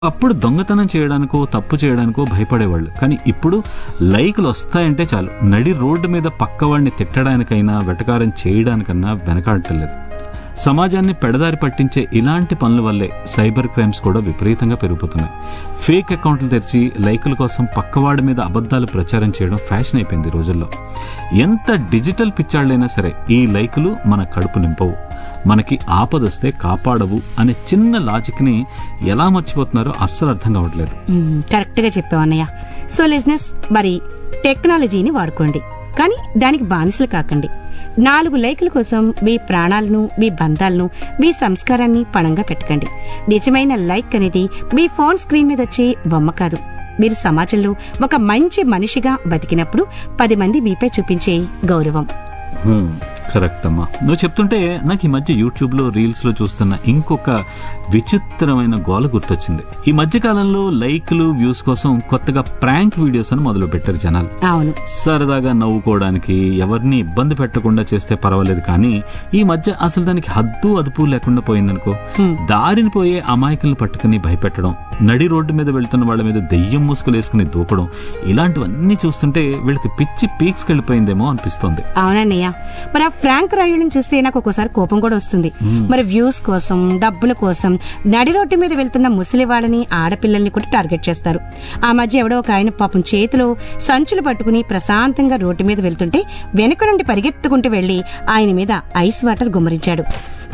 అప్పుడు దొంగతనం చేయడానికో తప్పు చేయడానికో భయపడేవాళ్ళు కానీ ఇప్పుడు లైకులు వస్తాయంటే చాలు నడి రోడ్డు మీద పక్కవాడిని తిట్టడానికైనా వెటకారం చేయడానికన్నా వెనకాడటలేదు సమాజాన్ని పెడదారి పట్టించే ఇలాంటి పనుల వల్లే సైబర్ క్రైమ్స్ కూడా విపరీతంగా పెరిగిపోతున్నాయి ఫేక్ అకౌంట్లు తెరిచి లైకుల కోసం పక్కవాడి మీద అబద్ధాలు ప్రచారం చేయడం ఫ్యాషన్ అయిపోయింది ఈ రోజుల్లో ఎంత డిజిటల్ పిచ్చాళ్ళైనా సరే ఈ లైకులు మన కడుపు నింపవు మనకి ఆపదొస్తే కాపాడవు అనే చిన్న లాజిక్ని ఎలా మర్చిపోతున్నారో అస్సలు అర్థం కావట్లేదు మ్మ్, కరెక్ట్గా చెప్పావు అన్నయ్య సో లిజినెస్ మరి టెక్నాలజీని వాడుకోండి కానీ దానికి బానిసలు కాకండి నాలుగు లైకుల కోసం మీ ప్రాణాలను మీ బంధాలను మీ సంస్కారాన్ని పణంగా పెట్టకండి నిజమైన లైక్ అనేది మీ ఫోన్ స్క్రీన్ మీద వచ్చే బొమ్మ కాదు మీరు సమాజంలో ఒక మంచి మనిషిగా బతికినప్పుడు పది మంది మీపై చూపించే గౌరవం హ్మ్, కరెక్ట్ అమ్మా నువ్వు చెప్తుంటే నాకు ఈ మధ్య యూట్యూబ్ లో రీల్స్ లో చూస్తున్న ఇంకొక విచిత్రమైన గోల గుర్తొచ్చింది ఈ మధ్య కాలంలో లైక్లు వ్యూస్ కోసం కొత్తగా ప్రాంక్ వీడియోస్ అని మొదలు పెట్టారు జనాలు అవును సరదాగా నవ్వుకోవడానికి ఎవరిని ఇబ్బంది పెట్టకుండా చేస్తే పర్వాలేదు కానీ ఈ మధ్య అసలు దానికి హద్దు అదుపు లేకుండా పోయిందనుకో హ్మ్. దారిని పోయే అమాయకులను పట్టుకుని భయపెట్టడం నడి రోడ్డు మీద వెళ్తున్న వాళ్ళ మీద దెయ్యం మూసుకులు వేసుకుని దూపడం ఇలాంటివన్నీ చూస్తుంటే వీళ్ళకి పిచ్చి పీక్స్కి వెళ్ళిపోయిందేమో అనిపిస్తోంది అవునన్నయ్య మరి ఆ ఫ్రాంక్ రాయుడిని చూస్తే నాకు ఒక్కోసారి కోపం కూడా వస్తుంది మరి వ్యూస్ కోసం డబ్బుల కోసం నడి రోడ్డు మీద వెళ్తున్న ముసలి వాళ్ళని ఆడపిల్లల్ని కూడా టార్గెట్ చేస్తారు ఆ మధ్య ఎవడో ఒక ఆయన పాపం చేతిలో సంచులు పట్టుకుని ప్రశాంతంగా రోడ్డు మీద వెళ్తుంటే వెనుక నుండి పరిగెత్తుకుంటూ వెళ్లి ఆయన మీద ఐస్ వాటర్ గుమ్మరించాడు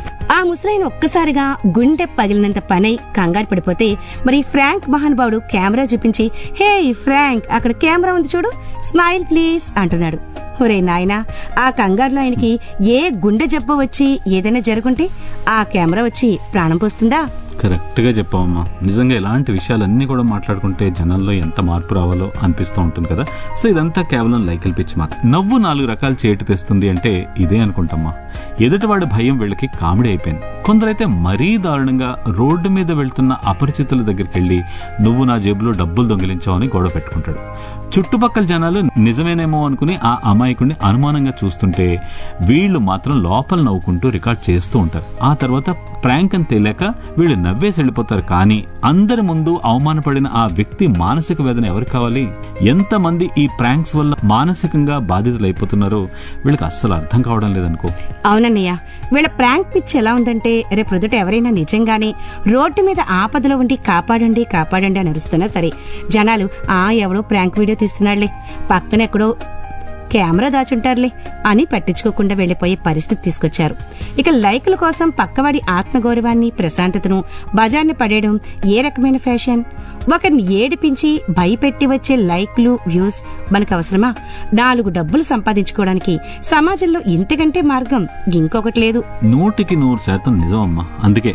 ఆ ముసలైన ఒక్కసారిగా గుండె పగిలినంత పనై కంగారు పడిపోతే మరి ఫ్రాంక్ మహానుభావుడు కెమెరా చూపించి హే ఫ్రాంక్ అక్కడ కెమెరా ఉంది చూడు స్మైల్ ప్లీజ్ అంటున్నాడు ఒరే నాయనా ఆ కంగారులో ఆయనకి ఏ గుండె జబ్బు వచ్చి ఏదైనా జరుగుంటే ఆ కెమెరా వచ్చి ప్రాణం పోస్తుందా కరెక్ట్ గా చెప్పావమ్మా నిజంగా ఇలాంటి విషయాలన్నీ కూడా మాట్లాడుకుంటే జనాల్లో ఎంత మార్పు రావాలో అనిపిస్తూ ఉంటుంది కదా సో ఇదంతా కేవలం లైకిల్ పిచ్చి మాత్రం నవ్వు నాలుగు రకాలు చేటు తెస్తుంది అంటే ఇదే అనుకుంటామ్మా ఎదుటివాడి భయం వీళ్ళకి కామెడీ అయిపోయింది కొందరైతే మరీ దారుణంగా రోడ్డు మీద వెళ్తున్న అపరిచితుల దగ్గరికి వెళ్ళి నువ్వు నా జేబులో డబ్బులు దొంగిలించావని గొడవ పెట్టుకుంటాడు చుట్టుపక్కల జనాలు నిజమేనేమో అనుకుని ఆ అమాయకుడిని అనుమానంగా చూస్తుంటే వీళ్ళు మాత్రం లోపల నవ్వుకుంటూ రికార్డ్ చేస్తూ ఉంటారు ఆ తర్వాత ప్రాంక్ అని తెలియక వీళ్ళు నవ్వేసి వెళ్ళిపోతారు కానీ అందరి ముందు అవమానపడిన ఆ వ్యక్తి మానసిక వేదన ఎవరికి కావాలి ఎంతమంది ఈ ప్రాంక్స్ వల్ల మానసికంగా బాధితులైపోతున్నారో వీళ్ళకి అస్సలు అర్థం కావడం లేదనుకో అవునన్నయ్య వీళ్ళ ప్రాంక్ పిచ్ ఎలా ఉందంటే రేపు ప్రొద్దుట ఎవరైనా నిజంగానే రోడ్డు మీద ఆపదలో ఉండి కాపాడండి కాపాడండి అని అరుస్తున్నా సరే జనాలు ఆ ఎవడో ప్రాంక్ వీడియో తీస్తున్నాడులే పక్కన ఎక్కడో కెమెరా దాచుంటారులే అని పట్టించుకోకుండా వెళ్లిపోయే పరిస్థితి తీసుకొచ్చారు ఇక లైకుల కోసం పక్కవాడి ఆత్మగౌరవాన్ని ప్రశాంతతను బజార్ని పడేయడం ఏ రకమైన ఫ్యాషన్ ఒకరిని ఏడిపించి భయపెట్టి వచ్చే లైక్లు వ్యూస్ మనకు అవసరమా నాలుగు డబ్బులు సంపాదించుకోవడానికి సమాజంలో ఇంతకంటే మార్గం ఇంకొకటి లేదు నూటికి నూరు శాతం నిజం అమ్మా అందుకే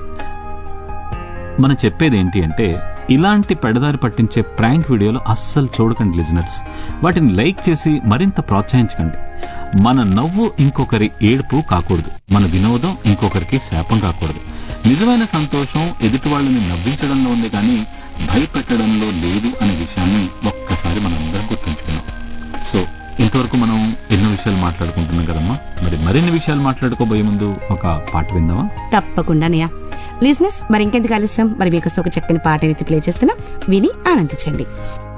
మనం చెప్పేది ఏంటి అంటే ఇలాంటి పెడదారి పట్టించే ప్రాంక్ వీడియోలు అస్సలు చూడకండి లిజనర్స్ వాటిని లైక్ చేసి మరింత ప్రోత్సహించకండి మన నవ్వు ఇంకొకరి ఏడుపు కాకూడదు మన వినోదం ఇంకొకరికి శాపం కాకూడదు నిజమైన సంతోషం ఎదుటి వాళ్ళని నవ్వించడంలో ఉంది కానీ భయపెట్టడంలో లేదు అనే విషయాన్ని ఒక్కసారి మనందరం గుర్తుంచుకున్నాం సో ఇంతవరకు మనం ఎన్నో విషయాలు మాట్లాడుకుంటున్నాం కదమ్మా మరి మరిన్ని విషయాలు మాట్లాడుకోబోయే ముందు ఒక పాట విందామా తప్పకుండానయ్యా లిజినెస్ మరి ఇంకెందుకు ఆలస్యం మరి మీకోసం ఒక చక్కని పాట అయితే ప్లే చేస్తున్నా విని ఆనందించండి